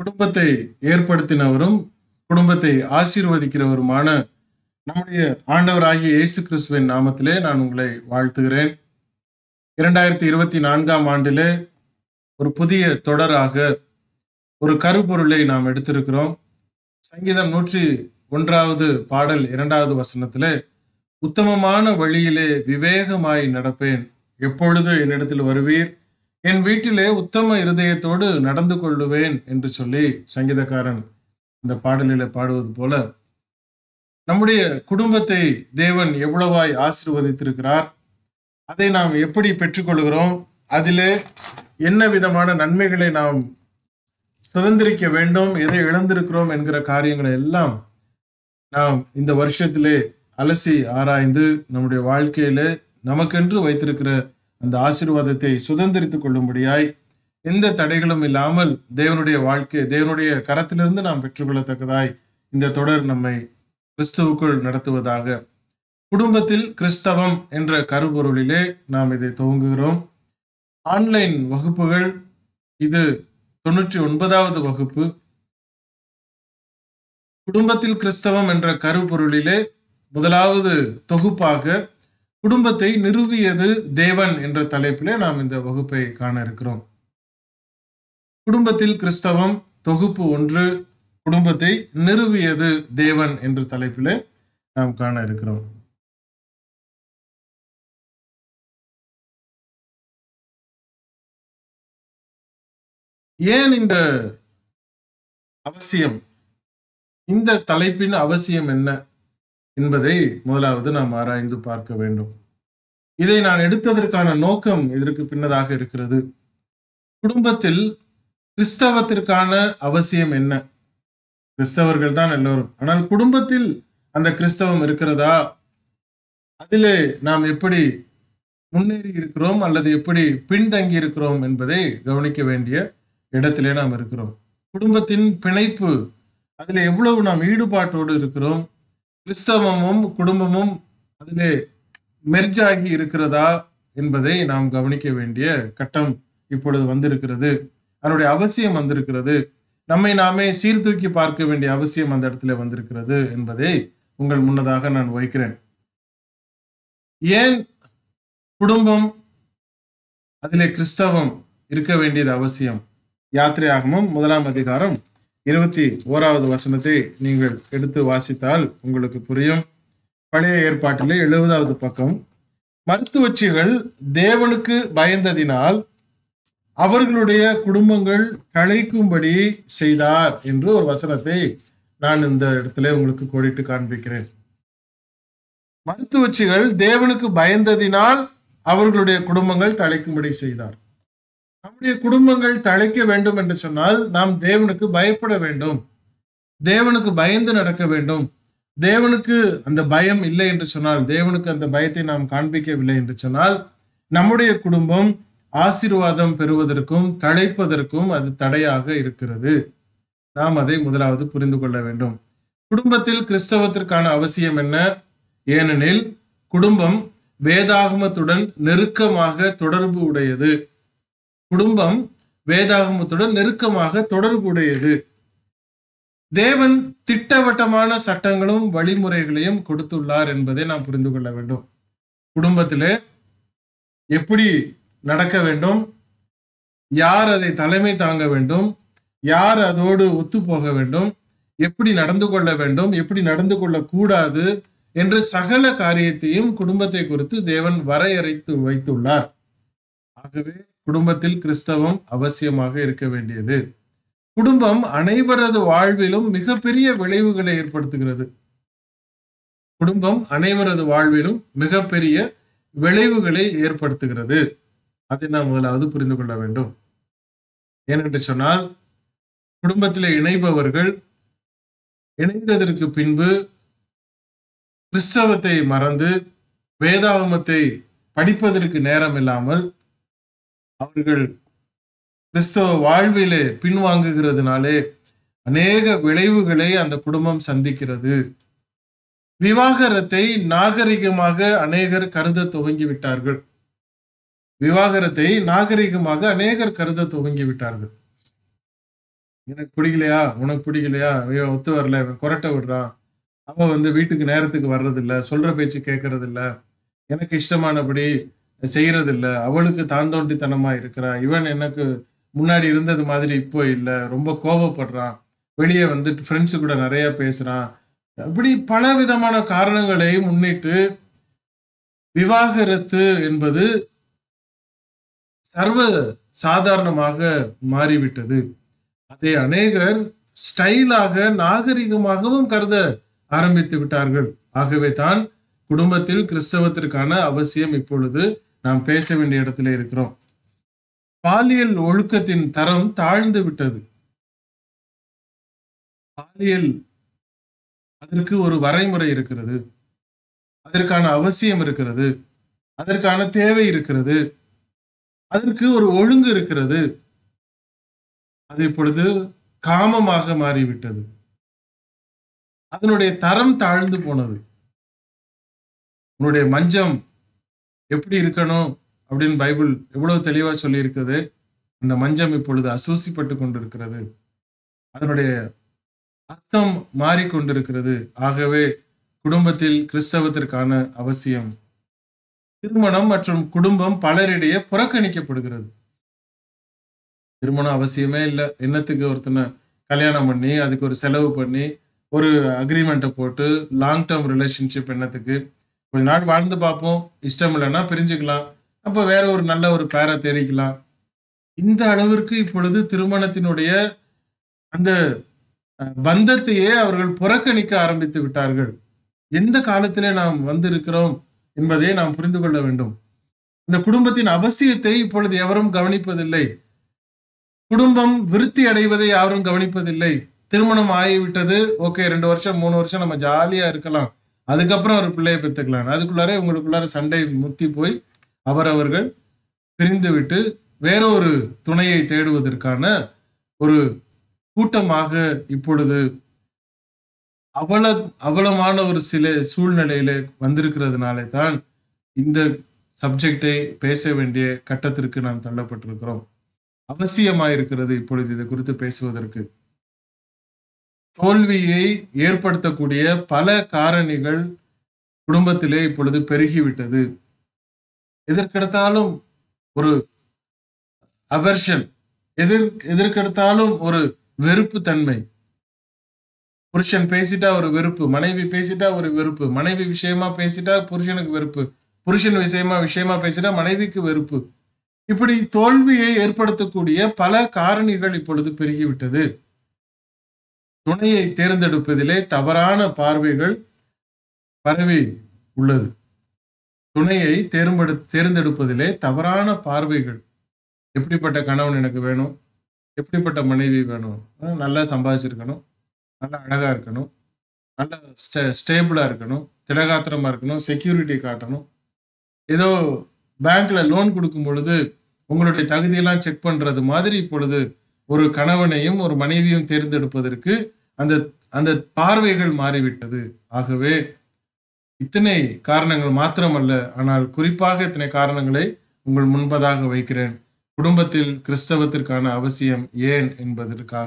குடும்பத்தை ஏற்படுத்தினவரும் குடும்பத்தை ஆசீர்வதிக்கிறவருமான நம்முடைய ஆண்டவராகிய இயேசு கிறிஸ்துவின் நாமத்திலே நான் உங்களை வாழ்த்துகிறேன் இரண்டாயிரத்தி இருபத்தி நான்காம் ஆண்டிலே ஒரு புதிய தொடராக ஒரு கருப்பொருளை நாம் எடுத்திருக்கிறோம் சங்கீதம் நூற்றி ஒன்றாவது பாடல் இரண்டாவது வசனத்திலே உத்தமமான வழியிலே விவேகமாய் நடப்பேன் எப்பொழுது என்னிடத்தில் வருவீர் என் வீட்டிலே உத்தம இருதயத்தோடு நடந்து கொள்ளுவேன் என்று சொல்லி சங்கீதக்காரன் இந்த பாடலிலே பாடுவது போல நம்முடைய குடும்பத்தை தேவன் எவ்வளவாய் ஆசீர்வதித்திருக்கிறார் அதை நாம் எப்படி பெற்றுக்கொள்கிறோம் அதிலே என்ன விதமான நன்மைகளை நாம் சுதந்திரிக்க வேண்டும் எதை இழந்திருக்கிறோம் என்கிற காரியங்களை எல்லாம் நாம் இந்த வருஷத்திலே அலசி ஆராய்ந்து நம்முடைய வாழ்க்கையிலே நமக்கென்று வைத்திருக்கிற அந்த ஆசீர்வாதத்தை சுதந்திரித்துக் கொள்ளும்படியாய் எந்த தடைகளும் இல்லாமல் தேவனுடைய வாழ்க்கை தேவனுடைய கரத்திலிருந்து நாம் பெற்றுக்கொள்ளத்தக்கதாய் இந்த தொடர் நம்மை கிறிஸ்துவுக்குள் நடத்துவதாக குடும்பத்தில் கிறிஸ்தவம் என்ற கருப்பொருளிலே நாம் இதை துவங்குகிறோம் ஆன்லைன் வகுப்புகள் இது தொண்ணூற்றி ஒன்பதாவது வகுப்பு குடும்பத்தில் கிறிஸ்தவம் என்ற கருப்பொருளிலே முதலாவது தொகுப்பாக குடும்பத்தை நிறுவியது தேவன் என்ற தலைப்பிலே நாம் இந்த வகுப்பை காண இருக்கிறோம் குடும்பத்தில் கிறிஸ்தவம் தொகுப்பு ஒன்று குடும்பத்தை நிறுவியது தேவன் என்ற தலைப்பிலே நாம் காண இருக்கிறோம் ஏன் இந்த அவசியம் இந்த தலைப்பின் அவசியம் என்ன என்பதை முதலாவது நாம் ஆராய்ந்து பார்க்க வேண்டும் இதை நான் எடுத்ததற்கான நோக்கம் இதற்கு பின்னதாக இருக்கிறது குடும்பத்தில் கிறிஸ்தவத்திற்கான அவசியம் என்ன கிறிஸ்தவர்கள் தான் எல்லோரும் ஆனால் குடும்பத்தில் அந்த கிறிஸ்தவம் இருக்கிறதா அதிலே நாம் எப்படி முன்னேறி இருக்கிறோம் அல்லது எப்படி பின்தங்கி இருக்கிறோம் என்பதை கவனிக்க வேண்டிய இடத்திலே நாம் இருக்கிறோம் குடும்பத்தின் பிணைப்பு அதில் எவ்வளவு நாம் ஈடுபாட்டோடு இருக்கிறோம் கிறிஸ்தவமும் குடும்பமும் அதிலே மெர்ஜாகி இருக்கிறதா என்பதை நாம் கவனிக்க வேண்டிய கட்டம் இப்பொழுது வந்திருக்கிறது அதனுடைய அவசியம் வந்திருக்கிறது நம்மை நாமே சீர்தூக்கி பார்க்க வேண்டிய அவசியம் அந்த இடத்துல வந்திருக்கிறது என்பதை உங்கள் முன்னதாக நான் வைக்கிறேன் ஏன் குடும்பம் அதிலே கிறிஸ்தவம் இருக்க வேண்டியது அவசியம் யாத்திரையாகமும் முதலாம் அதிகாரம் இருபத்தி ஓராவது வசனத்தை நீங்கள் எடுத்து வாசித்தால் உங்களுக்கு புரியும் பழைய ஏற்பாட்டிலே எழுபதாவது பக்கம் மருத்துவச்சிகள் தேவனுக்கு பயந்ததினால் அவர்களுடைய குடும்பங்கள் தழைக்கும்படி செய்தார் என்று ஒரு வசனத்தை நான் இந்த இடத்துல உங்களுக்கு கோடிட்டு காண்பிக்கிறேன் மருத்துவச்சிகள் தேவனுக்கு பயந்ததினால் அவர்களுடைய குடும்பங்கள் தழைக்கும்படி செய்தார் நம்முடைய குடும்பங்கள் தழைக்க வேண்டும் என்று சொன்னால் நாம் தேவனுக்கு பயப்பட வேண்டும் தேவனுக்கு பயந்து நடக்க வேண்டும் தேவனுக்கு அந்த பயம் இல்லை என்று சொன்னால் தேவனுக்கு அந்த பயத்தை நாம் காண்பிக்கவில்லை என்று சொன்னால் நம்முடைய குடும்பம் ஆசீர்வாதம் பெறுவதற்கும் தழைப்பதற்கும் அது தடையாக இருக்கிறது நாம் அதை முதலாவது புரிந்து கொள்ள வேண்டும் குடும்பத்தில் கிறிஸ்தவத்திற்கான அவசியம் என்ன ஏனெனில் குடும்பம் வேதாகமத்துடன் நெருக்கமாக தொடர்பு உடையது குடும்பம் வேதாகமத்துடன் நெருக்கமாக தொடர்பு உடையது தேவன் திட்டவட்டமான சட்டங்களும் வழிமுறைகளையும் கொடுத்துள்ளார் என்பதை நாம் புரிந்து கொள்ள வேண்டும் குடும்பத்திலே எப்படி நடக்க வேண்டும் யார் அதை தலைமை தாங்க வேண்டும் யார் அதோடு ஒத்து போக வேண்டும் எப்படி நடந்து கொள்ள வேண்டும் எப்படி நடந்து கொள்ள கூடாது என்று சகல காரியத்தையும் குடும்பத்தை குறித்து தேவன் வரையறைத்து வைத்துள்ளார் ஆகவே குடும்பத்தில் கிறிஸ்தவம் அவசியமாக இருக்க வேண்டியது குடும்பம் அனைவரது வாழ்விலும் மிகப்பெரிய விளைவுகளை ஏற்படுத்துகிறது குடும்பம் அனைவரது வாழ்விலும் மிகப்பெரிய விளைவுகளை ஏற்படுத்துகிறது அதை நாம் முதலாவது புரிந்து கொள்ள வேண்டும் ஏனென்று சொன்னால் குடும்பத்தில் இணைபவர்கள் இணைந்ததற்கு பின்பு கிறிஸ்தவத்தை மறந்து வேதாகமத்தை படிப்பதற்கு நேரம் இல்லாமல் அவர்கள் கிறிஸ்தவ வாழ்விலே பின்வாங்குகிறதுனாலே அநேக விளைவுகளை அந்த குடும்பம் சந்திக்கிறது விவாகரத்தை நாகரிகமாக அநேகர் கருத துவங்கி விட்டார்கள் விவாகரத்தை நாகரிகமாக அநேகர் கருத துவங்கி விட்டார்கள் எனக்கு பிடிக்கலையா உனக்கு பிடிக்கலையா ஐயோ ஒத்து வரல இவன் கொரட்டை விடுறான் அவன் வந்து வீட்டுக்கு நேரத்துக்கு வர்றதில்ல சொல்ற பேச்சு கேட்கறது இல்ல எனக்கு இஷ்டமானபடி செய்யறது இல்ல அவளுக்கு தாந்தோண்டித்தனமா இருக்கிறா இவன் எனக்கு முன்னாடி இருந்தது மாதிரி இப்போ இல்ல ரொம்ப கோபப்படுறான் வெளியே வந்துட்டு ஃப்ரெண்ட்ஸு கூட நிறைய பேசுறான் அப்படி பல விதமான காரணங்களை முன்னிட்டு விவாகரத்து என்பது சர்வ சாதாரணமாக மாறிவிட்டது அதை அநேகர் ஸ்டைலாக நாகரிகமாகவும் கருத ஆரம்பித்து விட்டார்கள் ஆகவே தான் குடும்பத்தில் கிறிஸ்தவத்திற்கான அவசியம் இப்பொழுது நாம் பேச வேண்டிய இடத்துல இருக்கிறோம் பாலியல் ஒழுக்கத்தின் தரம் தாழ்ந்து விட்டது பாலியல் அதற்கு ஒரு வரைமுறை இருக்கிறது அதற்கான அவசியம் இருக்கிறது அதற்கான தேவை இருக்கிறது அதற்கு ஒரு ஒழுங்கு இருக்கிறது அது இப்பொழுது காமமாக மாறிவிட்டது அதனுடைய தரம் தாழ்ந்து போனது உன்னுடைய மஞ்சம் எப்படி இருக்கணும் அப்படின்னு பைபிள் எவ்வளவு தெளிவா சொல்லி இருக்குது அந்த மஞ்சம் இப்பொழுது அசூசிப்பட்டு கொண்டிருக்கிறது அதனுடைய அர்த்தம் மாறிக்கொண்டிருக்கிறது ஆகவே குடும்பத்தில் கிறிஸ்தவத்திற்கான அவசியம் திருமணம் மற்றும் குடும்பம் பலரிடையே புறக்கணிக்கப்படுகிறது திருமணம் அவசியமே இல்லை என்னத்துக்கு ஒருத்தனை கல்யாணம் பண்ணி அதுக்கு ஒரு செலவு பண்ணி ஒரு அக்ரிமெண்ட்டை போட்டு லாங் டேர்ம் ரிலேஷன்ஷிப் என்னத்துக்கு கொஞ்ச நாள் வாழ்ந்து பார்ப்போம் இஷ்டம் இல்லைன்னா பிரிஞ்சுக்கலாம் அப்போ வேற ஒரு நல்ல ஒரு பேரை தெரிவிக்கலாம் இந்த அளவிற்கு இப்பொழுது திருமணத்தினுடைய அந்த அஹ், பந்தத்தையே அவர்கள் புறக்கணிக்க ஆரம்பித்து விட்டார்கள் எந்த காலத்திலே நாம் வந்திருக்கிறோம் என்பதை நாம் புரிந்து கொள்ள வேண்டும் இந்த குடும்பத்தின் அவசியத்தை இப்பொழுது எவரும் கவனிப்பதில்லை குடும்பம் விருத்தி அடைவதை யாரும் கவனிப்பதில்லை திருமணம் ஆகிவிட்டது ஓகே ரெண்டு வருஷம் மூணு வருஷம் நம்ம ஜாலியா இருக்கலாம் அதுக்கப்புறம் ஒரு பிள்ளையை பெற்றுக்கலாம் அதுக்குள்ளாரே உங்களுக்குள்ளார சண்டை முத்தி போய் அவரவர்கள் பிரிந்து விட்டு வேறொரு துணையை தேடுவதற்கான ஒரு கூட்டமாக இப்பொழுது அவல அவலமான ஒரு சில சூழ்நிலையில வந்திருக்கிறதுனாலே தான் இந்த சப்ஜெக்டை பேச வேண்டிய கட்டத்திற்கு நாம் தள்ளப்பட்டிருக்கிறோம் அவசியமாயிருக்கிறது இப்பொழுது இது குறித்து பேசுவதற்கு தோல்வியை ஏற்படுத்தக்கூடிய பல காரணிகள் குடும்பத்திலே இப்பொழுது பெருகிவிட்டது எதற்கெடுத்தாலும் ஒரு அவர்ஷன் எதிர் எதற்கெடுத்தாலும் ஒரு வெறுப்பு தன்மை புருஷன் பேசிட்டா ஒரு வெறுப்பு மனைவி பேசிட்டா ஒரு வெறுப்பு மனைவி விஷயமா பேசிட்டா புருஷனுக்கு வெறுப்பு புருஷன் விஷயமா விஷயமா பேசிட்டா மனைவிக்கு வெறுப்பு இப்படி தோல்வியை ஏற்படுத்தக்கூடிய பல காரணிகள் இப்பொழுது பெருகிவிட்டது துணையை தேர்ந்தெடுப்பதிலே தவறான பார்வைகள் பரவி உள்ளது துணையை தேர்ந்தெடு தேர்ந்தெடுப்பதிலே தவறான பார்வைகள் எப்படிப்பட்ட கணவன் எனக்கு வேணும் எப்படிப்பட்ட மனைவி வேணும் அஹ் நல்லா சம்பாதிச்சிருக்கணும் நல்லா அழகா இருக்கணும் நல்ல ஸ்டே ஸ்டேபிளா இருக்கணும் திடகாத்திரமா இருக்கணும் செக்யூரிட்டி காட்டணும் ஏதோ பேங்க்ல லோன் கொடுக்கும் பொழுது உங்களுடைய தகுதியெல்லாம் செக் பண்றது மாதிரி இப்பொழுது ஒரு கணவனையும் ஒரு மனைவியும் தேர்ந்தெடுப்பதற்கு அந்த அந்த பார்வைகள் மாறிவிட்டது ஆகவே இத்தனை காரணங்கள் மாத்திரமல்ல ஆனால் குறிப்பாக இத்தனை காரணங்களை உங்கள் முன்பதாக வைக்கிறேன் குடும்பத்தில் கிறிஸ்தவத்திற்கான அவசியம் ஏன் என்பதற்காக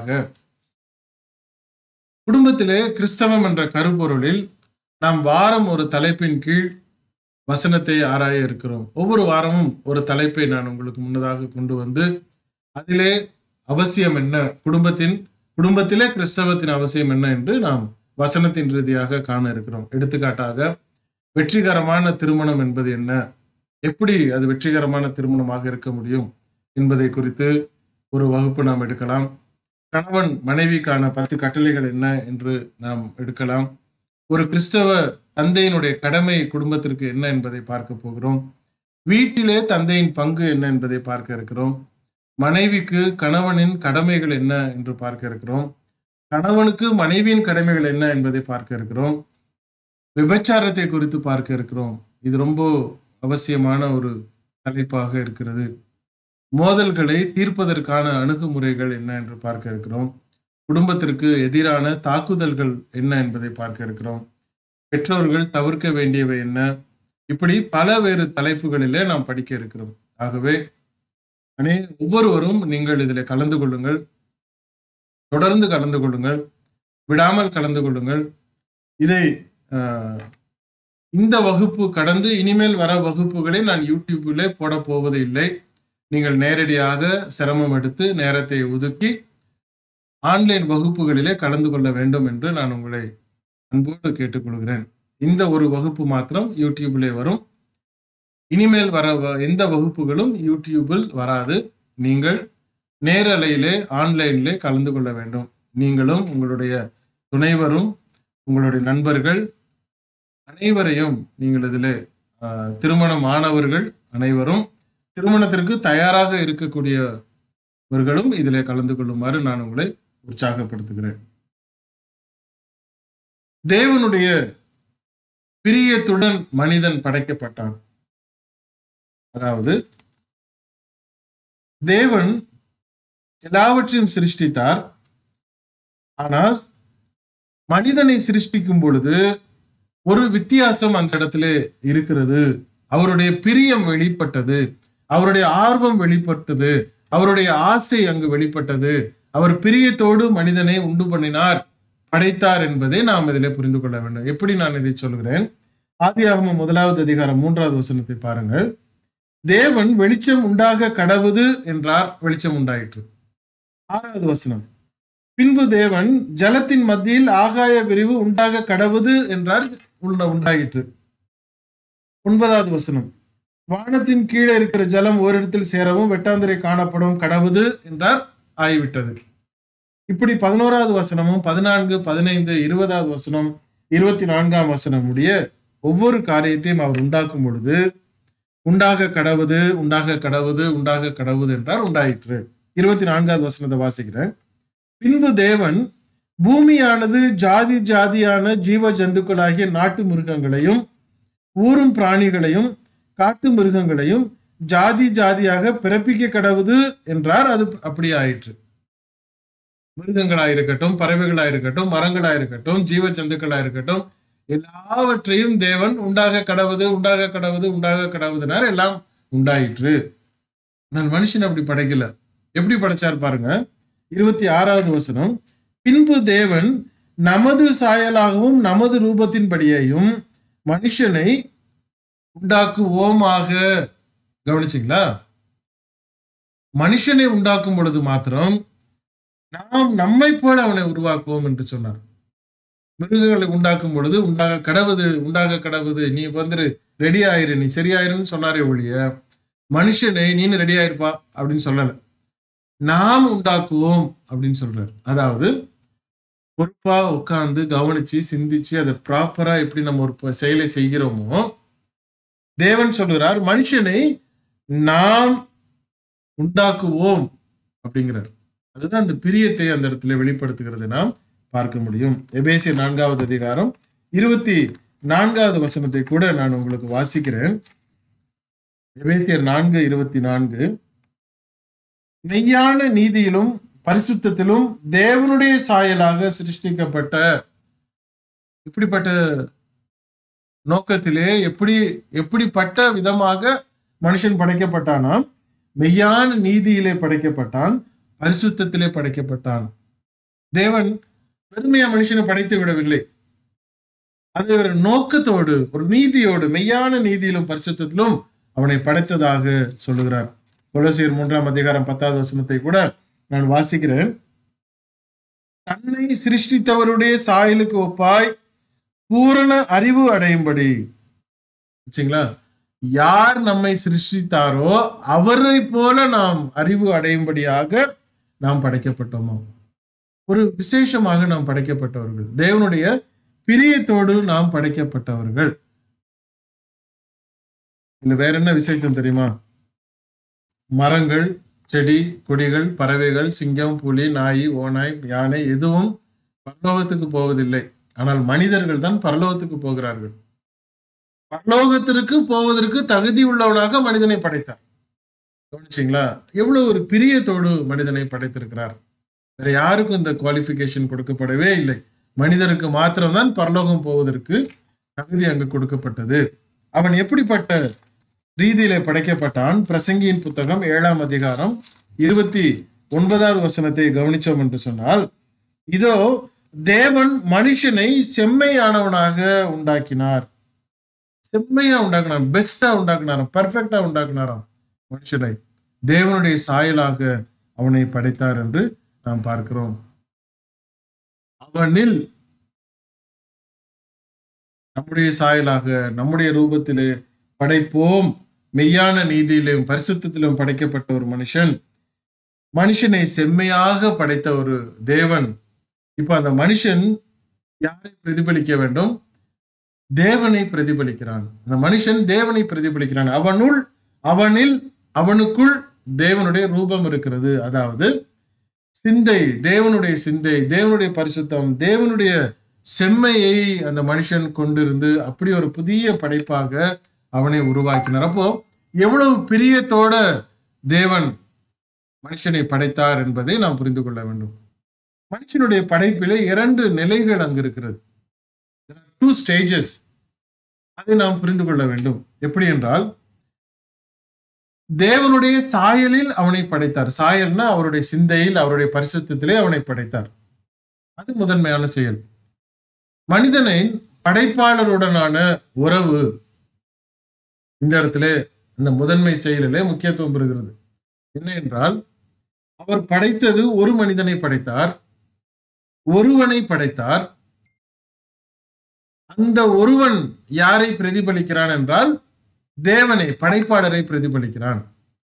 குடும்பத்திலே கிறிஸ்தவம் என்ற கருப்பொருளில் நாம் வாரம் ஒரு தலைப்பின் கீழ் வசனத்தை ஆராய இருக்கிறோம் ஒவ்வொரு வாரமும் ஒரு தலைப்பை நான் உங்களுக்கு முன்னதாக கொண்டு வந்து அதிலே அவசியம் என்ன குடும்பத்தின் குடும்பத்திலே கிறிஸ்தவத்தின் அவசியம் என்ன என்று நாம் வசனத்தின் ரீதியாக காண இருக்கிறோம் எடுத்துக்காட்டாக வெற்றிகரமான திருமணம் என்பது என்ன எப்படி அது வெற்றிகரமான திருமணமாக இருக்க முடியும் என்பதை குறித்து ஒரு வகுப்பு நாம் எடுக்கலாம் கணவன் மனைவிக்கான பத்து கட்டளைகள் என்ன என்று நாம் எடுக்கலாம் ஒரு கிறிஸ்தவ தந்தையினுடைய கடமை குடும்பத்திற்கு என்ன என்பதை பார்க்க போகிறோம் வீட்டிலே தந்தையின் பங்கு என்ன என்பதை பார்க்க இருக்கிறோம் மனைவிக்கு கணவனின் கடமைகள் என்ன என்று பார்க்க இருக்கிறோம் கணவனுக்கு மனைவியின் கடமைகள் என்ன என்பதை பார்க்க இருக்கிறோம் விபச்சாரத்தை குறித்து பார்க்க இருக்கிறோம் இது ரொம்ப அவசியமான ஒரு தலைப்பாக இருக்கிறது மோதல்களை தீர்ப்பதற்கான அணுகுமுறைகள் என்ன என்று பார்க்க இருக்கிறோம் குடும்பத்திற்கு எதிரான தாக்குதல்கள் என்ன என்பதை பார்க்க இருக்கிறோம் பெற்றோர்கள் தவிர்க்க வேண்டியவை என்ன இப்படி பல வேறு தலைப்புகளிலே நாம் படிக்க இருக்கிறோம் ஆகவே அனே ஒவ்வொருவரும் நீங்கள் இதில் கலந்து கொள்ளுங்கள் தொடர்ந்து கலந்து கொள்ளுங்கள் விடாமல் கலந்து கொள்ளுங்கள் இதை ஆஹ், இந்த வகுப்பு கடந்து இனிமேல் வர வகுப்புகளை நான் யூடியூபிலே போட போவது இல்லை நீங்கள் நேரடியாக சிரமம் எடுத்து நேரத்தை ஒதுக்கி ஆன்லைன் வகுப்புகளிலே கலந்து கொள்ள வேண்டும் என்று நான் உங்களை அன்போடு கேட்டுக்கொள்கிறேன் இந்த ஒரு வகுப்பு மாத்திரம் யூடியூபிலே வரும் இனிமேல் வர வ- எந்த வகுப்புகளும் யூடியூபில் வராது நீங்கள் நேரலையிலே ஆன்லைனிலே கலந்து கொள்ள வேண்டும் நீங்களும் உங்களுடைய துணைவரும் உங்களுடைய நண்பர்கள் அனைவரையும் நீங்கள் இதில் திருமணம் ஆனவர்கள் அனைவரும் திருமணத்திற்கு தயாராக இருக்கக்கூடியவர்களும் இதிலே கலந்து கொள்ளுமாறு நான் உங்களை உற்சாகப்படுத்துகிறேன் தேவனுடைய பிரியத்துடன் மனிதன் படைக்கப்பட்டான் அதாவது தேவன் எல்லாவற்றையும் சிருஷ்டித்தார் ஆனால் மனிதனை சிருஷ்டிக்கும் பொழுது ஒரு வித்தியாசம் அந்த இடத்திலே இருக்கிறது அவருடைய பிரியம் வெளிப்பட்டது அவருடைய ஆர்வம் வெளிப்பட்டது அவருடைய ஆசை அங்கு வெளிப்பட்டது அவர் பிரியத்தோடு மனிதனை உண்டு பண்ணினார் படைத்தார் என்பதை நாம் இதிலே புரிந்து கொள்ள வேண்டும் எப்படி நான் இதை சொல்கிறேன் ஆதியாகமம் முதலாவது அதிகாரம் மூன்றாவது வசனத்தை பாருங்கள் தேவன் வெளிச்சம் உண்டாக கடவுது என்றார் வெளிச்சம் உண்டாயிற்று ஆறாவது வசனம் பின்பு தேவன் ஜலத்தின் மத்தியில் ஆகாய விரிவு உண்டாக கடவுது என்றார் உள்ள உண்டாயிற்று ஒன்பதாவது வசனம் வானத்தின் கீழே இருக்கிற ஜலம் ஓரிடத்தில் சேரவும் வெட்டாந்திரை காணப்படும் கடவுது என்றார் ஆகிவிட்டது இப்படி பதினோராவது வசனமும் பதினான்கு பதினைந்து இருபதாவது வசனம் இருபத்தி நான்காம் வசனம் உடைய ஒவ்வொரு காரியத்தையும் அவர் உண்டாக்கும் பொழுது உண்டாக கடவுது உண்டாக கடவுது உண்டாக கடவுது என்றார் உண்டாயிற்று இருபத்தி நான்காவது வசனத்தை வாசிக்கிறேன் பின்பு தேவன் பூமியானது ஜாதி ஜாதியான ஜீவ ஜந்துக்களாகிய நாட்டு மிருகங்களையும் ஊரும் பிராணிகளையும் காட்டு மிருகங்களையும் ஜாதி ஜாதியாக பிறப்பிக்க கடவுது என்றார் அது அப்படி ஆயிற்று மிருகங்களாயிருக்கட்டும் பறவைகளாயிருக்கட்டும் மரங்களாயிருக்கட்டும் ஜீவ ஜந்துக்களாயிருக்கட்டும் எல்லாவற்றையும் தேவன் உண்டாக கடவுது உண்டாக கடவுது உண்டாக கடவுதுனார் எல்லாம் உண்டாயிற்று ஆனால் மனுஷன் அப்படி படைக்கல எப்படி படைச்சார் பாருங்க இருபத்தி ஆறாவது வசனம் பின்பு தேவன் நமது சாயலாகவும் நமது ரூபத்தின்படியையும் மனுஷனை உண்டாக்குவோமாக கவனிச்சிங்களா மனுஷனை உண்டாக்கும் பொழுது மாத்திரம் நாம் நம்மை போல அவனை உருவாக்குவோம் என்று சொன்னார் மிருகங்களை உண்டாக்கும் பொழுது உண்டாக கடவுது உண்டாக கடவுது நீ வந்துரு ரெடி ஆயிரு நீ சரியாயிருன்னு சொன்னாரே ஒழிய மனுஷனை நீனு ரெடி ஆயிருப்பா அப்படின்னு சொல்லல நாம் உண்டாக்குவோம் அப்படின்னு சொல்றாரு அதாவது பொறுப்பா உட்கார்ந்து கவனிச்சு சிந்திச்சு அதை ப்ராப்பரா எப்படி நம்ம ஒரு ப- செயலை செய்கிறோமோ தேவன் சொல்கிறார் மனுஷனை நாம் உண்டாக்குவோம் அப்படிங்கிறார் அதுதான் அந்த பிரியத்தை அந்த இடத்துல வெளிப்படுத்துகிறது நாம் பார்க்க முடியும் எபேசிய நான்காவது அதிகாரம் இருபத்தி நான்காவது வசனத்தை கூட நான் உங்களுக்கு வாசிக்கிறேன் எபேசியர் நான்கு இருபத்தி நான்கு மெய்யான நீதியிலும் பரிசுத்தத்திலும் தேவனுடைய சாயலாக சிருஷ்டிக்கப்பட்ட இப்படிப்பட்ட நோக்கத்திலே எப்படி எப்படிப்பட்ட விதமாக மனுஷன் படைக்கப்பட்டானா மெய்யான நீதியிலே படைக்கப்பட்டான் பரிசுத்தத்திலே படைக்கப்பட்டான் தேவன் பெருமையா மனுஷனை படைத்து விடவில்லை அது ஒரு நோக்கத்தோடு ஒரு நீதியோடு மெய்யான நீதியிலும் பரிசுத்தத்திலும் அவனை படைத்ததாக சொல்லுகிறார் கொலோசியர் மூன்றாம் அதிகாரம் பத்தாவது வசனத்தை கூட நான் வாசிக்கிறேன் தன்னை சிருஷ்டித்தவருடைய சாயலுக்கு ஒப்பாய் பூரண அறிவு அடையும்படி சரிங்களா யார் நம்மை சிருஷ்டித்தாரோ அவரை போல நாம் அறிவு அடையும்படியாக நாம் படைக்கப்பட்டோமோ ஒரு விசேஷமாக நாம் படைக்கப்பட்டவர்கள் தேவனுடைய பிரியத்தோடு நாம் படைக்கப்பட்டவர்கள் இல்ல வேற என்ன விசேஷம் தெரியுமா மரங்கள் செடி கொடிகள் பறவைகள் சிங்கம் புலி நாய் ஓநாய் யானை எதுவும் பரலோகத்துக்கு போவதில்லை ஆனால் மனிதர்கள் தான் பரலோகத்துக்கு போகிறார்கள் பரலோகத்திற்கு போவதற்கு தகுதி உள்ளவனாக மனிதனை படைத்தார் கவனிச்சிங்களா எவ்வளவு ஒரு பிரியத்தோடு மனிதனை படைத்திருக்கிறார் வேற யாருக்கும் இந்த குவாலிஃபிகேஷன் கொடுக்கப்படவே இல்லை மனிதருக்கு மாத்திரம்தான் பரலோகம் போவதற்கு தகுதி அங்கு கொடுக்கப்பட்டது அவன் எப்படிப்பட்ட ரீதியிலே படைக்கப்பட்டான் பிரசங்கியின் புத்தகம் ஏழாம் அதிகாரம் இருபத்தி ஒன்பதாவது வசனத்தை கவனிச்சோம் என்று சொன்னால் இதோ தேவன் மனுஷனை செம்மையானவனாக உண்டாக்கினார் செம்மையா உண்டாக்குனார் பெஸ்டா உண்டாக்குனாராம் பர்ஃபெக்டா உண்டாக்குனாராம் மனுஷனை தேவனுடைய சாயலாக அவனை படைத்தார் என்று நாம் பார்க்கிறோம் அவனில் நம்முடைய சாயலாக நம்முடைய ரூபத்திலே படைப்போம் மெய்யான நீதியிலும் பரிசுத்திலும் படைக்கப்பட்ட ஒரு மனுஷன் மனுஷனை செம்மையாக படைத்த ஒரு தேவன் இப்ப அந்த மனுஷன் யாரை பிரதிபலிக்க வேண்டும் தேவனை பிரதிபலிக்கிறான் அந்த மனுஷன் தேவனை பிரதிபலிக்கிறான் அவனுள் அவனில் அவனுக்குள் தேவனுடைய ரூபம் இருக்கிறது அதாவது சிந்தை தேவனுடைய சிந்தை தேவனுடைய பரிசுத்தம் தேவனுடைய செம்மையை அந்த மனுஷன் கொண்டிருந்து அப்படி ஒரு புதிய படைப்பாக அவனை உருவாக்கினார் அப்போ எவ்வளவு பிரியத்தோட தேவன் மனுஷனை படைத்தார் என்பதை நாம் புரிந்து கொள்ள வேண்டும் மனுஷனுடைய படைப்பிலே இரண்டு நிலைகள் அங்கு இருக்கிறது டூ ஸ்டேஜஸ் அதை நாம் புரிந்து கொள்ள வேண்டும் எப்படி என்றால் தேவனுடைய சாயலில் அவனை படைத்தார் சாயல்னா அவருடைய சிந்தையில் அவருடைய பரிசுத்திலே அவனை படைத்தார் அது முதன்மையான செயல் மனிதனின் படைப்பாளருடனான உறவு இந்த இடத்துல இந்த முதன்மை செயலிலே முக்கியத்துவம் பெறுகிறது என்ன என்றால் அவர் படைத்தது ஒரு மனிதனை படைத்தார் ஒருவனை படைத்தார் அந்த ஒருவன் யாரை பிரதிபலிக்கிறான் என்றால் தேவனை படைப்பாளரை பிரதிபலிக்கிறான்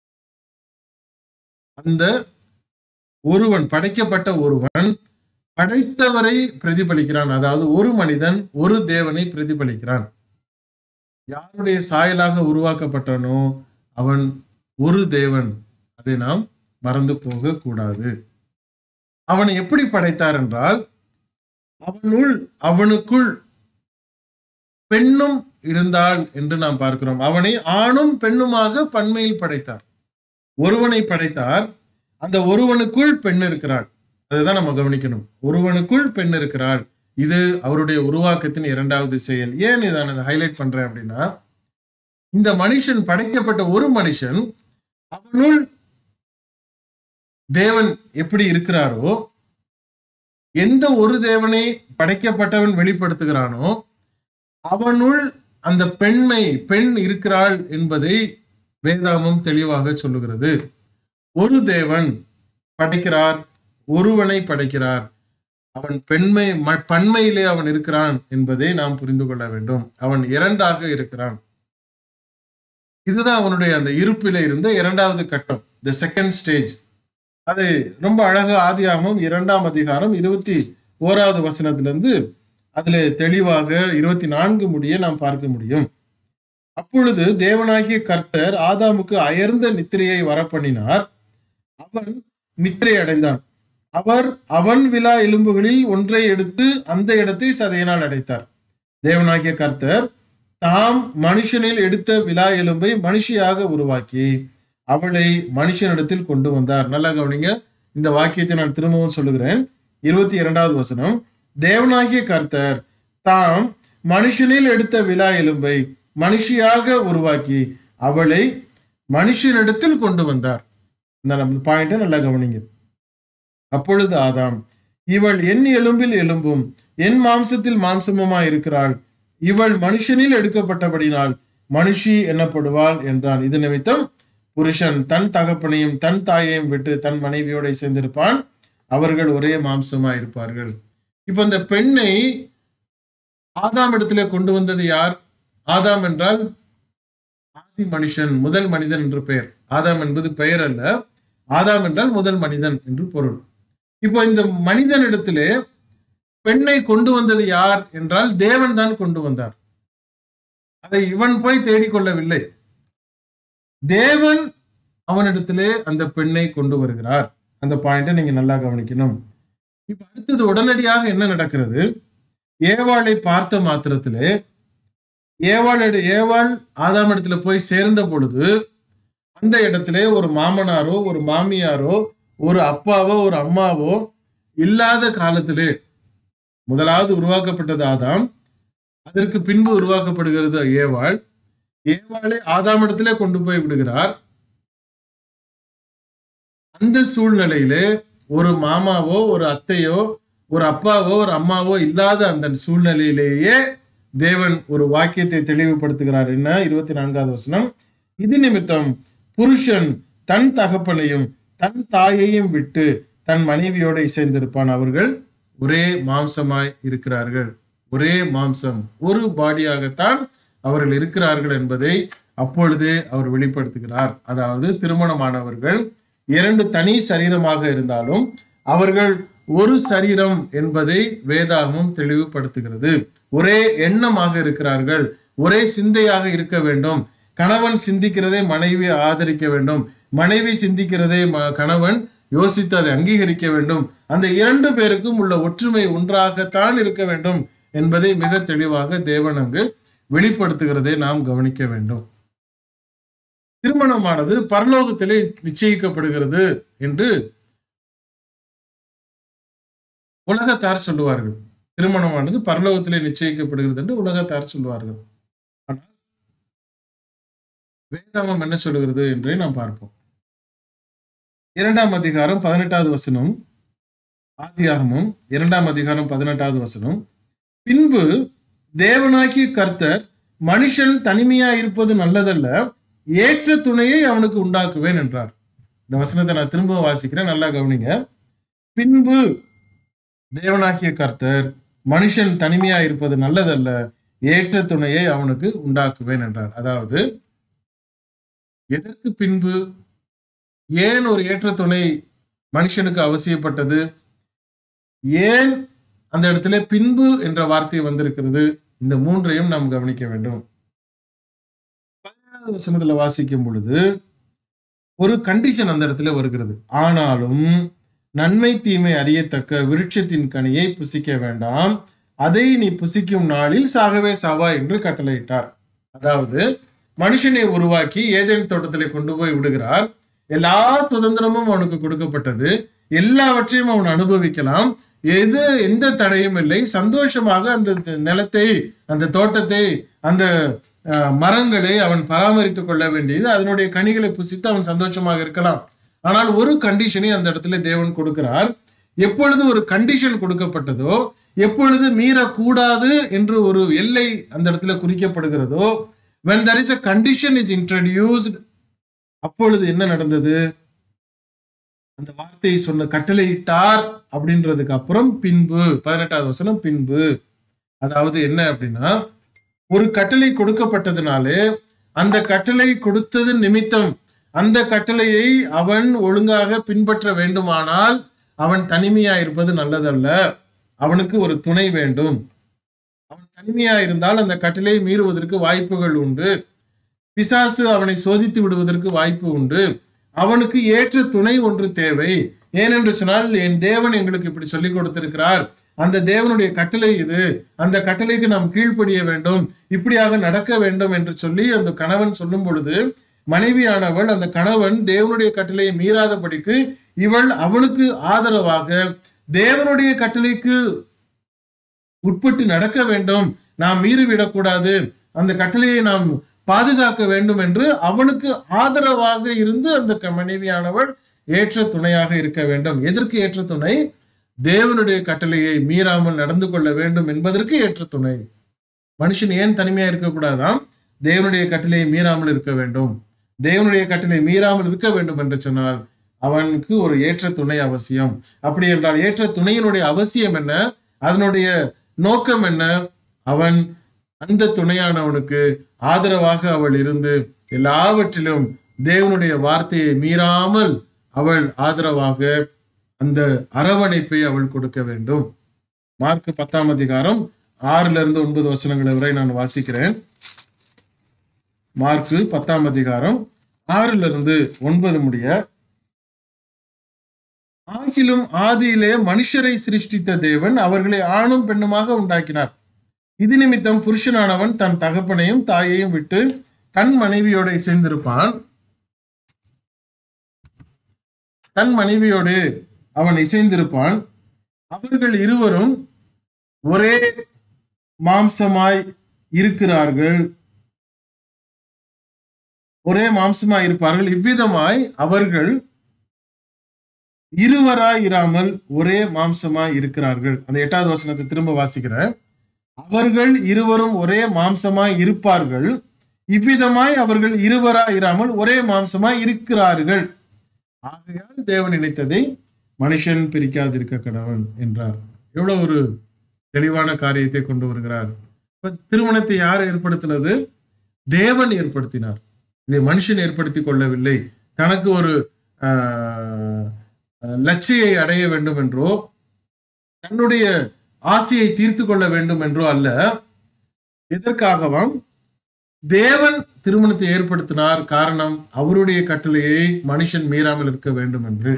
அந்த ஒருவன் படைக்கப்பட்ட ஒருவன் படைத்தவரை பிரதிபலிக்கிறான் அதாவது ஒரு மனிதன் ஒரு தேவனை பிரதிபலிக்கிறான் யாருடைய சாயலாக உருவாக்கப்பட்டனோ அவன் ஒரு தேவன் அதை நாம் மறந்து போக கூடாது அவனை எப்படி படைத்தார் என்றால் அவனுள் அவனுக்குள் பெண்ணும் இருந்தாள் என்று நாம் பார்க்கிறோம் அவனை ஆணும் பெண்ணுமாக பன்மையில் படைத்தார் ஒருவனை படைத்தார் அந்த ஒருவனுக்குள் பெண் இருக்கிறாள் அதுதான் நம்ம கவனிக்கணும் ஒருவனுக்குள் பெண் இருக்கிறாள் இது அவருடைய உருவாக்கத்தின் இரண்டாவது செயல் ஏன் இதை நான் ஹைலைட் பண்றேன் அப்படின்னா இந்த மனுஷன் படைக்கப்பட்ட ஒரு மனுஷன் அவனுள் தேவன் எப்படி இருக்கிறாரோ எந்த ஒரு தேவனை படைக்கப்பட்டவன் வெளிப்படுத்துகிறானோ அவனுள் அந்த பெண்மை பெண் இருக்கிறாள் என்பதை வேதாமம் தெளிவாக சொல்லுகிறது ஒரு தேவன் படைக்கிறார் ஒருவனை படைக்கிறார் அவன் பெண்மை ம- பன்மையிலே அவன் இருக்கிறான் என்பதை நாம் புரிந்து கொள்ள வேண்டும் அவன் இரண்டாக இருக்கிறான் இதுதான் அவனுடைய அந்த இருப்பிலே இருந்த இரண்டாவது கட்டம் த செகண்ட் ஸ்டேஜ் அது ரொம்ப அழகா ஆதியாகமம் இரண்டாம் அதிகாரம் இருபத்தி ஓராவது வசனத்திலிருந்து அதுல தெளிவாக இருபத்தி நான்கு முடிய நாம் பார்க்க முடியும் அப்பொழுது தேவனாகிய கர்த்தர் ஆதாமுக்கு அயர்ந்த நித்திரையை வரப்பண்ணினார் அவன் நித்திரை அடைந்தான் அவர் அவன் விழா எலும்புகளில் ஒன்றை எடுத்து அந்த இடத்தை சதையினால் அடைத்தார் தேவனாகிய கர்த்தர் தாம் மனுஷனில் எடுத்த விழா எலும்பை மனுஷியாக உருவாக்கி அவளை மனுஷனிடத்தில் கொண்டு வந்தார் நல்லா கவனிங்க இந்த வாக்கியத்தை நான் திரும்பவும் சொல்லுகிறேன் இருபத்தி இரண்டாவது வசனம் தேவனாகிய கர்த்தர் தாம் மனுஷனில் எடுத்த விழா எலும்பை மனுஷியாக உருவாக்கி அவளை மனுஷனிடத்தில் கொண்டு வந்தார் இந்த நம்ம பாயிண்ட்டை நல்லா கவனிங்க அப்பொழுது ஆதாம் இவள் என் எலும்பில் எலும்பும் என் மாம்சத்தில் மாம்சமுமா இருக்கிறாள் இவள் மனுஷனில் எடுக்கப்பட்டபடினால் மனுஷி என்னப்படுவாள் என்றான் இது நிமித்தம் புருஷன் தன் தகப்பனையும் தன் தாயையும் விட்டு தன் மனைவியோட சேர்ந்திருப்பான் அவர்கள் ஒரே மாம்சமா இருப்பார்கள் இப்ப இந்த பெண்ணை ஆதாம் இடத்திலே கொண்டு வந்தது யார் ஆதாம் என்றால் ஆதி மனுஷன் முதல் மனிதன் என்று பெயர் ஆதாம் என்பது பெயர் அல்ல ஆதாம் என்றால் முதல் மனிதன் என்று பொருள் இப்போ இந்த மனிதனிடத்திலே பெண்ணை கொண்டு வந்தது யார் என்றால் தேவன் தான் கொண்டு வந்தார் அதை இவன் போய் தேடிக்கொள்ளவில்லை தேவன் அவனிடத்திலே அந்த பெண்ணை கொண்டு வருகிறார் அந்த பாயிண்ட்டை நீங்க நல்லா கவனிக்கணும் இப்ப அடுத்தது உடனடியாக என்ன நடக்கிறது ஏவாளை பார்த்த மாத்திரத்திலே ஏவாளோட ஏவாள் ஆதாம் இடத்துல போய் சேர்ந்த பொழுது அந்த இடத்திலே ஒரு மாமனாரோ ஒரு மாமியாரோ ஒரு அப்பாவோ ஒரு அம்மாவோ இல்லாத காலத்திலே முதலாவது உருவாக்கப்பட்டது ஆதாம் அதற்கு பின்பு உருவாக்கப்படுகிறது ஏவாள் ஏவாளை ஆதாம் இடத்திலே கொண்டு போய் விடுகிறார் அந்த சூழ்நிலையிலே ஒரு மாமாவோ ஒரு அத்தையோ ஒரு அப்பாவோ ஒரு அம்மாவோ இல்லாத அந்த சூழ்நிலையிலேயே தேவன் ஒரு வாக்கியத்தை தெளிவுபடுத்துகிறார் என்ன இருபத்தி நான்காவது வசனம் இது நிமித்தம் புருஷன் தன் தகப்பனையும் தன் தாயையும் விட்டு தன் மனைவியோடு இசைந்திருப்பான் அவர்கள் ஒரே மாம்சமாய் இருக்கிறார்கள் ஒரே மாம்சம் ஒரு பாடியாகத்தான் அவர்கள் இருக்கிறார்கள் என்பதை அப்பொழுதே அவர் வெளிப்படுத்துகிறார் அதாவது திருமணமானவர்கள் இரண்டு தனி சரீரமாக இருந்தாலும் அவர்கள் ஒரு சரீரம் என்பதை வேதாகமும் தெளிவுபடுத்துகிறது ஒரே எண்ணமாக இருக்கிறார்கள் ஒரே சிந்தையாக இருக்க வேண்டும் கணவன் சிந்திக்கிறதை மனைவி ஆதரிக்க வேண்டும் மனைவி சிந்திக்கிறதை ம- கணவன் யோசித்து அதை அங்கீகரிக்க வேண்டும் அந்த இரண்டு பேருக்கும் உள்ள ஒற்றுமை ஒன்றாகத்தான் இருக்க வேண்டும் என்பதை மிக தெளிவாக தேவன் அங்கு வெளிப்படுத்துகிறதை நாம் கவனிக்க வேண்டும் திருமணமானது பரலோகத்திலே நிச்சயிக்கப்படுகிறது என்று உலகத்தார் சொல்லுவார்கள் திருமணமானது பரலோகத்திலே நிச்சயிக்கப்படுகிறது என்று உலகத்தார் சொல்லுவார்கள் ஆனால் வேதாமம் என்ன சொல்லுகிறது என்றே நாம் பார்ப்போம் இரண்டாம் அதிகாரம் பதினெட்டாவது வசனம் ஆதியாகமும் இரண்டாம் அதிகாரம் பதினெட்டாவது வசனம் பின்பு தேவனாகிய கர்த்தர் மனுஷன் தனிமையா இருப்பது நல்லதல்ல ஏற்ற துணையை அவனுக்கு உண்டாக்குவேன் என்றார் இந்த வசனத்தை நான் திரும்ப வாசிக்கிறேன் நல்லா கவனிங்க பின்பு தேவனாகிய கர்த்தர் மனுஷன் தனிமையா இருப்பது நல்லதல்ல ஏற்ற துணையை அவனுக்கு உண்டாக்குவேன் என்றார் அதாவது எதற்கு பின்பு ஏன் ஒரு ஏற்ற துணை மனுஷனுக்கு அவசியப்பட்டது ஏன் அந்த இடத்துல பின்பு என்ற வார்த்தை வந்திருக்கிறது இந்த மூன்றையும் நாம் கவனிக்க வேண்டும் பதினேழாவது வசனத்துல வாசிக்கும் பொழுது ஒரு கண்டிஷன் அந்த இடத்துல வருகிறது ஆனாலும் நன்மை தீமை அறியத்தக்க விருட்சத்தின் கனியை புசிக்க வேண்டாம் அதை நீ புசிக்கும் நாளில் சாகவே சாவா என்று கட்டளையிட்டார் அதாவது மனுஷனை உருவாக்கி ஏதேன் தோட்டத்திலே கொண்டு போய் விடுகிறார் எல்லா சுதந்திரமும் அவனுக்கு கொடுக்கப்பட்டது எல்லாவற்றையும் அவன் அனுபவிக்கலாம் எது எந்த தடையும் இல்லை சந்தோஷமாக அந்த நிலத்தை அந்த தோட்டத்தை அந்த அஹ், மரங்களை அவன் பராமரித்துக் கொள்ள வேண்டியது அதனுடைய கனிகளை புசித்து அவன் சந்தோஷமாக இருக்கலாம் ஆனால் ஒரு கண்டிஷனை அந்த இடத்துல தேவன் கொடுக்கிறார் எப்பொழுது ஒரு கண்டிஷன் கொடுக்கப்பட்டதோ எப்பொழுது மீறக்கூடாது என்று ஒரு எல்லை அந்த இடத்துல குறிக்கப்படுகிறதோ when there is a condition is introduced அப்பொழுது என்ன நடந்தது அந்த வார்த்தையை சொன்ன கட்டளையிட்டார் அப்படின்றதுக்கு அப்புறம் பின்பு பதினெட்டாவது வசனம் பின்பு அதாவது என்ன அப்படின்னா ஒரு கட்டளை கொடுக்கப்பட்டதுனாலே அந்த கட்டளை கொடுத்தது நிமித்தம் அந்த கட்டளையை அவன் ஒழுங்காக பின்பற்ற வேண்டுமானால் அவன் தனிமையா இருப்பது நல்லதல்ல அவனுக்கு ஒரு துணை வேண்டும் அவன் தனிமையா இருந்தால் அந்த கட்டளையை மீறுவதற்கு வாய்ப்புகள் உண்டு பிசாசு அவனை சோதித்து விடுவதற்கு வாய்ப்பு உண்டு அவனுக்கு ஏற்ற துணை ஒன்று தேவை ஏனென்று சொன்னால் என் தேவன் எங்களுக்கு இப்படி சொல்லிக் கொடுத்திருக்கிறார் அந்த தேவனுடைய கட்டளை இது அந்த கட்டளைக்கு நாம் கீழ்ப்படிய வேண்டும் இப்படியாக நடக்க வேண்டும் என்று சொல்லி அந்த கணவன் சொல்லும் பொழுது மனைவியானவள் அந்த கணவன் தேவனுடைய கட்டளையை மீறாதபடிக்கு இவள் அவனுக்கு ஆதரவாக தேவனுடைய கட்டளைக்கு உட்பட்டு நடக்க வேண்டும் நாம் மீறிவிடக்கூடாது அந்த கட்டளையை நாம் பாதுகாக்க வேண்டும் என்று அவனுக்கு ஆதரவாக இருந்து அந்த க- மனைவியானவள் ஏற்ற துணையாக இருக்க வேண்டும் எதற்கு ஏற்ற துணை தேவனுடைய கட்டளையை மீறாமல் நடந்து கொள்ள வேண்டும் என்பதற்கு ஏற்ற துணை மனுஷன் ஏன் தனிமையா இருக்கக்கூடாதாம் தேவனுடைய கட்டளையை மீறாமல் இருக்க வேண்டும் தேவனுடைய கட்டளை மீறாமல் இருக்க வேண்டும் என்று சொன்னால் அவனுக்கு ஒரு ஏற்ற துணை அவசியம் அப்படி என்றால் ஏற்ற துணையினுடைய அவசியம் என்ன அதனுடைய நோக்கம் என்ன அவன் அந்த துணையானவனுக்கு ஆதரவாக அவள் இருந்து எல்லாவற்றிலும் தேவனுடைய வார்த்தையை மீறாமல் அவள் ஆதரவாக அந்த அரவணைப்பை அவள் கொடுக்க வேண்டும் மார்க் பத்தாம் அதிகாரம் ஆறுல இருந்து ஒன்பது வசனங்களை வரை நான் வாசிக்கிறேன் மார்க்கு பத்தாம் அதிகாரம் ஆறுல இருந்து ஒன்பது முடிய ஆகிலும் ஆதியிலே மனுஷரை சிருஷ்டித்த தேவன் அவர்களை ஆணும் பெண்ணுமாக உண்டாக்கினார் இது நிமித்தம் புருஷனானவன் தன் தகப்பனையும் தாயையும் விட்டு தன் மனைவியோட இசைந்திருப்பான் தன் மனைவியோடு அவன் இசைந்திருப்பான் அவர்கள் இருவரும் ஒரே மாம்சமாய் இருக்கிறார்கள் ஒரே மாம்சமாய் இருப்பார்கள் இவ்விதமாய் அவர்கள் இருவராய் இராமல் ஒரே மாம்சமாய் இருக்கிறார்கள் அந்த எட்டாவது வசனத்தை திரும்ப வாசிக்கிறேன் அவர்கள் இருவரும் ஒரே மாம்சமாய் இருப்பார்கள் இவ்விதமாய் அவர்கள் இருவராய் இராமல் ஒரே மாம்சமாய் இருக்கிறார்கள் ஆகையால் தேவன் நினைத்ததை மனுஷன் பிரிக்காதிருக்க கடவன் என்றார் எவ்வளவு ஒரு தெளிவான காரியத்தை கொண்டு வருகிறார் இப்ப திருமணத்தை யார் ஏற்படுத்தினது தேவன் ஏற்படுத்தினார் இதை மனுஷன் ஏற்படுத்தி கொள்ளவில்லை தனக்கு ஒரு ஆஹ், லட்சியை அடைய வேண்டும் என்றோ தன்னுடைய ஆசையை தீர்த்து கொள்ள வேண்டும் என்றோ அல்ல எதற்காகவும் தேவன் திருமணத்தை ஏற்படுத்தினார் காரணம் அவருடைய கட்டளையை மனுஷன் மீறாமல் இருக்க வேண்டும் என்று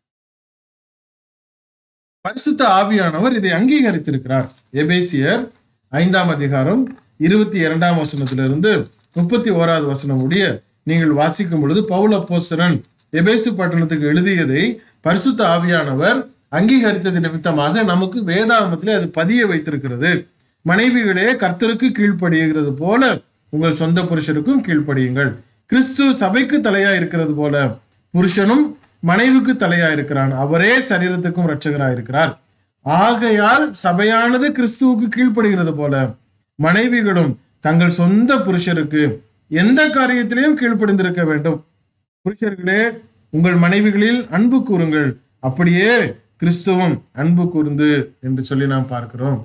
பரிசுத்த ஆவியானவர் இதை அங்கீகரித்திருக்கிறார் எபேசியர் ஐந்தாம் அதிகாரம் இருபத்தி இரண்டாம் வசனத்திலிருந்து முப்பத்தி ஓராவது வசனம் முடிய நீங்கள் வாசிக்கும் பொழுது பவுல் அப்போஸ்தலன் எபேசு பட்டணத்துக்கு எழுதியதை பரிசுத்த ஆவியானவர் அங்கீகரித்தது நிமித்தமாக நமக்கு வேதாகமத்திலே அது பதிய வைத்திருக்கிறது மனைவிகளே கர்த்தருக்கு கீழ்ப்படியுகிறது போல உங்கள் சொந்த புருஷருக்கும் கீழ்ப்படியுங்கள் கிறிஸ்து சபைக்கு தலையா இருக்கிறது போல புருஷனும் மனைவிக்கு தலையா இருக்கிறான் அவரே சரீரத்துக்கும் இரட்சகரா இருக்கிறார் ஆகையால் சபையானது கிறிஸ்துவுக்கு கீழ்ப்படுகிறது போல மனைவிகளும் தங்கள் சொந்த புருஷருக்கு எந்த காரியத்திலையும் கீழ்ப்படிந்திருக்க வேண்டும் புருஷர்களே உங்கள் மனைவிகளில் அன்பு கூறுங்கள் அப்படியே கிறிஸ்துவும் அன்பு கூர்ந்து என்று சொல்லி நாம் பார்க்கிறோம்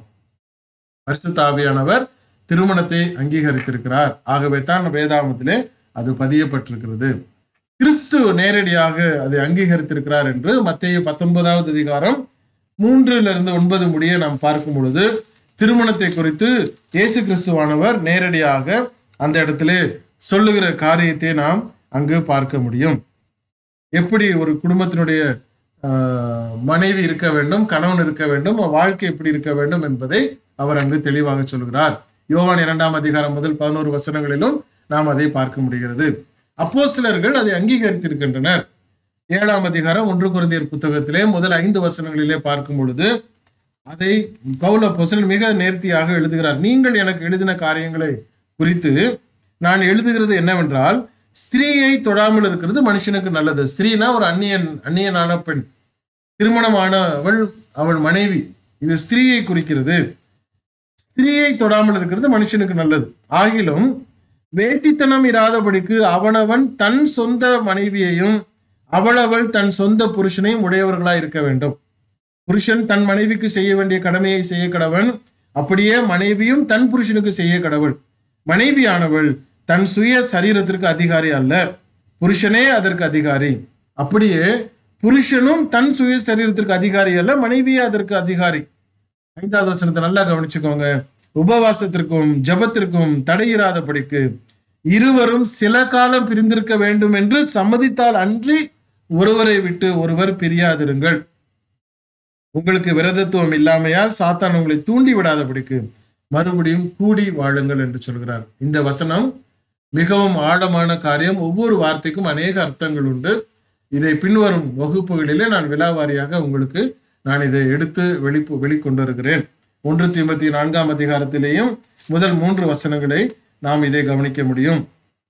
பரிசுத்த ஆவியானவர் திருமணத்தை அங்கீகரித்திருக்கிறார் ஆகவே தான் வேதாமத்திலே அது பதியப்பட்டிருக்கிறது கிறிஸ்து நேரடியாக அதை அங்கீகரித்திருக்கிறார் என்று மத்திய பத்தொன்பதாவது அதிகாரம் மூன்றிலிருந்து ஒன்பது முடிய நாம் பார்க்கும் பொழுது திருமணத்தை குறித்து இயேசு கிறிஸ்துவானவர் நேரடியாக அந்த இடத்திலே சொல்லுகிற காரியத்தை நாம் அங்கு பார்க்க முடியும் எப்படி ஒரு குடும்பத்தினுடைய ஆஹ், மனைவி இருக்க வேண்டும் கணவன் இருக்க வேண்டும் வாழ்க்கை எப்படி இருக்க வேண்டும் என்பதை அவர் அங்கு தெளிவாக சொல்கிறார் யோவான் இரண்டாம் அதிகாரம் முதல் பதினோரு வசனங்களிலும் நாம் அதை பார்க்க முடிகிறது அப்போஸ்தலர்கள் அதை அங்கீகரித்திருக்கின்றனர் ஏழாம் அதிகாரம் ஒன்று குருந்தியர் புத்தகத்திலே முதல் ஐந்து வசனங்களிலே பார்க்கும் பொழுது அதை பவுல பொசல் மிக நேர்த்தியாக எழுதுகிறார் நீங்கள் எனக்கு எழுதின காரியங்களை குறித்து நான் எழுதுகிறது என்னவென்றால் ஸ்திரீயை தொடாமல் இருக்கிறது மனுஷனுக்கு நல்லது ஸ்திரீனா ஒரு அந்நியன் அந்நியனான பெண் திருமணமானவள் அவள் மனைவி இது ஸ்திரீயை குறிக்கிறது ஸ்திரீயை தொடாமல் இருக்கிறது மனுஷனுக்கு நல்லது ஆகிலும் வேசித்தனம் இராதபடிக்கு அவனவன் தன் சொந்த மனைவியையும் அவளவள் தன் சொந்த புருஷனையும் உடையவர்களாய் இருக்க வேண்டும் புருஷன் தன் மனைவிக்கு செய்ய வேண்டிய கடமையை செய்ய கடவன் அப்படியே மனைவியும் தன் புருஷனுக்கு செய்ய கடவுள் மனைவியானவள் தன் சுய சரீரத்திற்கு அதிகாரி அல்ல புருஷனே அதற்கு அதிகாரி அப்படியே புருஷனும் தன் சுய சரீரத்திற்கு அதிகாரி அல்ல மனைவியே அதற்கு அதிகாரி ஐந்தாவது வசனத்தை நல்லா கவனிச்சுக்கோங்க உபவாசத்திற்கும் ஜபத்திற்கும் தடையிராதபடிக்கு இருவரும் சில காலம் பிரிந்திருக்க வேண்டும் என்று சம்மதித்தால் அன்றி ஒருவரை விட்டு ஒருவர் பிரியாதிருங்கள் உங்களுக்கு விரதத்துவம் இல்லாமையால் சாத்தான் உங்களை தூண்டி விடாதபடிக்கு மறுபடியும் கூடி வாழுங்கள் என்று சொல்கிறார் இந்த வசனம் மிகவும் ஆழமான காரியம் ஒவ்வொரு வார்த்தைக்கும் அநேக அர்த்தங்கள் உண்டு இதை பின்வரும் வகுப்புகளிலே நான் விலாவாரியாக உங்களுக்கு நான் இதை எடுத்து வெளிப்பு வெளிக்கொண்டு வருகிறேன் ஒன்று தீமத்தி நான்காம் அதிகாரத்திலேயும் முதல் மூன்று வசனங்களை நாம் இதை கவனிக்க முடியும்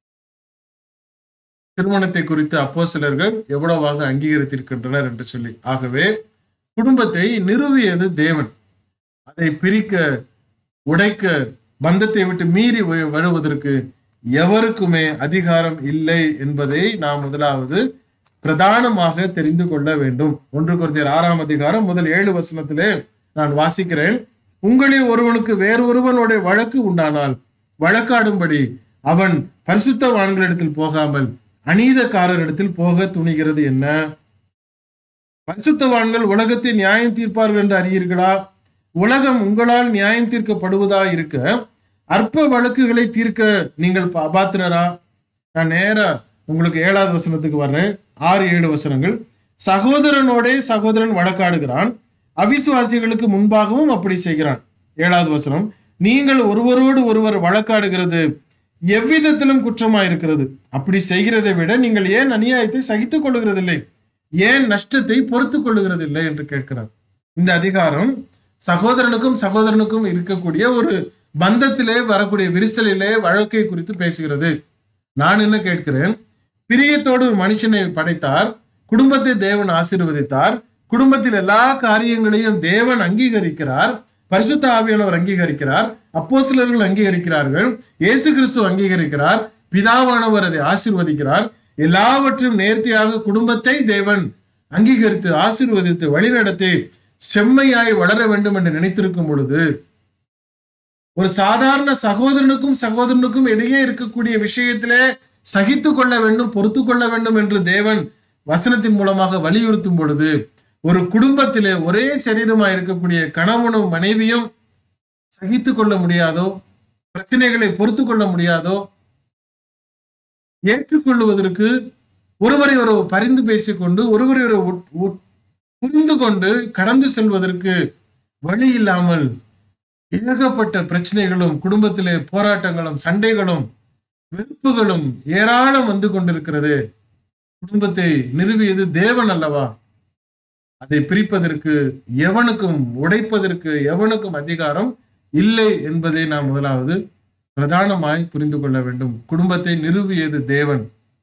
திருமணத்தை குறித்து அப்போ சிலர்கள் எவ்வளவாக அங்கீகரித்திருக்கின்றனர் என்று சொல்லி ஆகவே குடும்பத்தை நிறுவியது தேவன் அதை பிரிக்க உடைக்க பந்தத்தை விட்டு மீறி வ- வருவதற்கு எவருக்குமே அதிகாரம் இல்லை என்பதை நாம் முதலாவது பிரதானமாக தெரிந்து கொள்ள வேண்டும் ஒன்று குருந்தியர் ஆறாம் அதிகாரம் முதல் ஏழு வசனத்திலே நான் வாசிக்கிறேன் உங்களில் ஒருவனுக்கு வேறொருவனுடைய வழக்கு உண்டானால் வழக்காடும்படி அவன் பரிசுத்தவான்களிடத்தில் போகாமல் அநீதக்காரரிடத்தில் போக துணிகிறது என்ன பரிசுத்தவான்கள் உலகத்தை நியாயம் தீர்ப்பார்கள் என்று அறியீர்களா உலகம் உங்களால் நியாயம் தீர்க்கப்படுவதா இருக்க அற்ப வழக்குகளை தீர்க்க நீங்கள் பா- அபாத்திரரா நான் நேரா உங்களுக்கு ஏழாவது வசனத்துக்கு வர்றேன் ஆறு ஏழு வசனங்கள் சகோதரனோடே சகோதரன் வழக்காடுகிறான் அவிசுவாசிகளுக்கு முன்பாகவும் அப்படி செய்கிறான் ஏழாவது வசனம் நீங்கள் ஒருவரோடு ஒருவர் வழக்காடுகிறது எவ்விதத்திலும் குற்றமா இருக்கிறது அப்படி செய்கிறதை விட நீங்கள் ஏன் அநியாயத்தை சகித்துக் கொள்ளுகிறதில்லை ஏன் நஷ்டத்தை பொறுத்துக் கொள்ளுகிறதில்லை என்று கேட்கிறார் இந்த அதிகாரம் சகோதரனுக்கும் சகோதரனுக்கும் இருக்கக்கூடிய ஒரு பந்தத்திலே வரக்கூடிய விரிசலிலே வழக்கை குறித்து பேசுகிறது நான் என்ன கேட்கிறேன் பிரியத்தோடு ஒரு மனுஷனை படைத்தார் குடும்பத்தை தேவன் ஆசீர்வதித்தார் குடும்பத்தில் எல்லா காரியங்களையும் தேவன் அங்கீகரிக்கிறார் பரிசுத்த ஆவியானவர் அங்கீகரிக்கிறார் அப்போஸ்தலர்கள் அங்கீகரிக்கிறார்கள் இயேசு கிறிஸ்து அங்கீகரிக்கிறார் பிதாவானவர் அதை ஆசீர்வதிக்கிறார் எல்லாவற்றையும் நேர்த்தியாக குடும்பத்தை தேவன் அங்கீகரித்து ஆசீர்வதித்து வழிநடத்தி செம்மையாய் வளர வேண்டும் என்று நினைத்திருக்கும் பொழுது ஒரு சாதாரண சகோதரனுக்கும் சகோதரனுக்கும் இடையே இருக்கக்கூடிய விஷயத்திலே சகித்து கொள்ள வேண்டும் பொறுத்து கொள்ள வேண்டும் என்று தேவன் வசனத்தின் மூலமாக வலியுறுத்தும் பொழுது ஒரு குடும்பத்திலே ஒரே சரீரமாய் இருக்கக்கூடிய கணவனும் மனைவியும் சகித்து கொள்ள முடியாதோ பிரச்சனைகளை பொறுத்து கொள்ள முடியாதோ ஏற்றுக்கொள்வதற்கு ஒருவரை ஒரு பரிந்து பேசிக்கொண்டு ஒருவரை ஒரு உட்- உட்- புரிந்து கொண்டு கடந்து செல்வதற்கு வழி இல்லாமல் ஏகப்பட்ட பிரச்சனைகளும் குடும்பத்திலே போராட்டங்களும் சண்டைகளும் வெறுப்புகளும் ஏராளம் வந்து கொண்டிருக்கிறது குடும்பத்தை நிறுவியது தேவன் அல்லவா அதை பிரிப்பதற்கு எவனுக்கும் உடைப்பதற்கு எவனுக்கும் அதிகாரம் இல்லை என்பதை நாம் முதலாவது பிரதானமாய் புரிந்து கொள்ள வேண்டும் குடும்பத்தை நிறுவியது தேவன்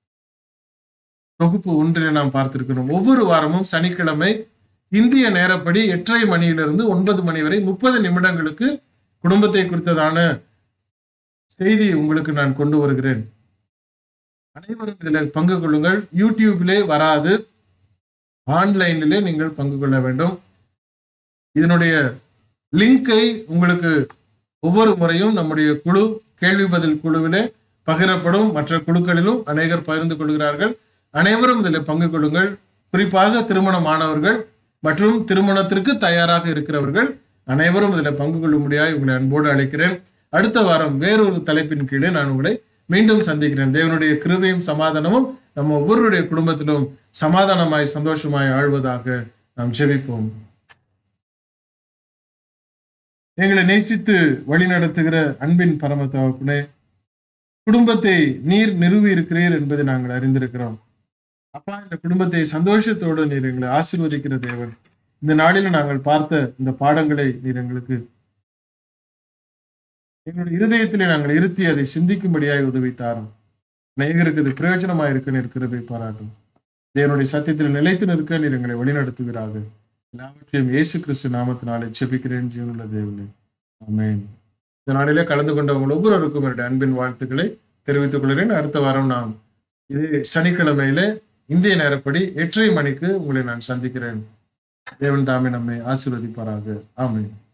தொகுப்பு ஒன்றில் நாம் பார்த்திருக்கிறோம் ஒவ்வொரு வாரமும் சனிக்கிழமை இந்திய நேரப்படி எட்டரை மணியிலிருந்து ஒன்பது மணி வரை முப்பது நிமிடங்களுக்கு குடும்பத்தை குறித்ததான செய்தி உங்களுக்கு நான் கொண்டு வருகிறேன் அனைவரும் இதில் பங்கு கொள்ளுங்கள் யூடியூபிலே வராது ஆன்லைனிலே நீங்கள் பங்கு கொள்ள வேண்டும் இதனுடைய லிங்கை உங்களுக்கு ஒவ்வொரு முறையும் நம்முடைய குழு கேள்வி பதில் குழுவிலே பகிரப்படும் மற்ற குழுக்களிலும் அநேகர் பகிர்ந்து கொள்கிறார்கள் அனைவரும் இதில் பங்கு கொள்ளுங்கள் குறிப்பாக திருமணமானவர்கள் மற்றும் திருமணத்திற்கு தயாராக இருக்கிறவர்கள் அனைவரும் இதில் பங்கு கொள்ளும்படியாய் உங்களை அன்போடு அழைக்கிறேன் அடுத்த வாரம் வேறொரு தலைப்பின் கீழே நான் உங்களை மீண்டும் சந்திக்கிறேன் தேவனுடைய கிருபையும் சமாதானமும் நம்ம ஒவ்வொருடைய குடும்பத்திலும் சமாதானமாய் சந்தோஷமாய் ஆழ்வதாக நாம் ஜெபிப்போம் எங்களை நேசித்து வழிநடத்துகிற அன்பின் பரம தகப்பனே குடும்பத்தை நீர் நிறுவி இருக்கிறீர் என்பதை நாங்கள் அறிந்திருக்கிறோம் அப்பா இந்த குடும்பத்தை சந்தோஷத்தோடு நீர் எங்களை ஆசீர்வதிக்கிற தேவன் இந்த நாளில நாங்கள் பார்த்த இந்த பாடங்களை நீர் எங்களுக்கு எங்களுடைய இருதயத்திலே நாங்கள் இருத்தி அதை சிந்திக்கும்படியாய் உதவி தாரும் நேயருக்கு இது பிரயோஜனமாய் இருக்க இருக்கிறதை பாராட்டும் தேவனுடைய சத்தியத்தில் நிலைத்து நிற்க நீர் எங்களை வழிநடத்துகிறார்கள் எல்லாவற்றையும் இயேசு கிறிஸ்து நாமத்தினாலே செபிக்கிறேன் ஜீவனுள்ள தேவனே ஆமென் இந்த நாளிலே கலந்து கொண்டவங்க ஒவ்வொருவருக்கும் என்னுடைய அன்பின் வாழ்த்துக்களை தெரிவித்துக் கொள்கிறேன் அடுத்த வாரம் நாம் இது சனிக்கிழமையில இந்திய நேரப்படி எட்டரை மணிக்கு உங்களை நான் சந்திக்கிறேன் தேவன் தாமே நம்மை ஆசீர்வதிப்பாராக ஆமென்